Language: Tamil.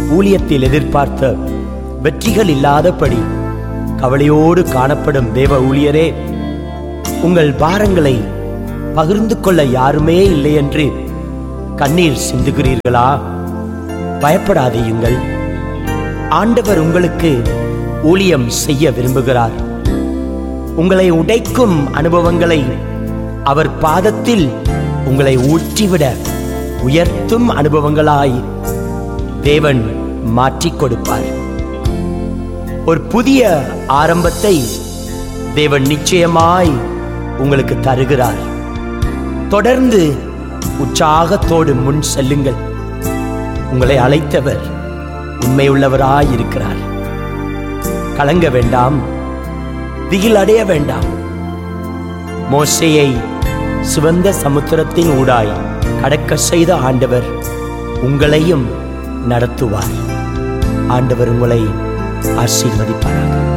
ஊழியத்தில் எதிர்பார்த்த வெற்றிகள் இல்லாதபடி கவலையோடு காணப்படும் தேவ ஊழியரே உங்கள் பாரங்களை பகிர்ந்து கொள்ள யாருமே இல்லை என்று கண்ணீர் சிந்துகிறீர்களா பயப்படாதீயுங்கள் ஆண்டவர் உங்களுக்கு ஊழியம் செய்ய விரும்புகிறார் உங்களை உடைக்கும் அனுபவங்களை அவர் பாதத்தில் உங்களை ஊற்றிவிட உயர்த்தும் அனுபவங்களாய் தேவன் மாற்றிக் கொடுப்பார் ஒரு புதிய ஆரம்பத்தை தேவன் நிச்சயமாய் உங்களுக்கு தருகிறார் தொடர்ந்து உற்சாகத்தோடு முன் செல்லுங்கள் உங்களை அழைத்தவர் உண்மையுள்ளவராய் இருக்கிறார் கலங்க வேண்டாம் திகில் அடைய வேண்டாம் மோசையை சிவந்த சமுத்திரத்தின் ஊடாய் கடக்க செய்த ஆண்டவர் உங்களையும் நடத்துவார் ஆண்டவர் உங்களை ஆசீர்வதிப்பாராக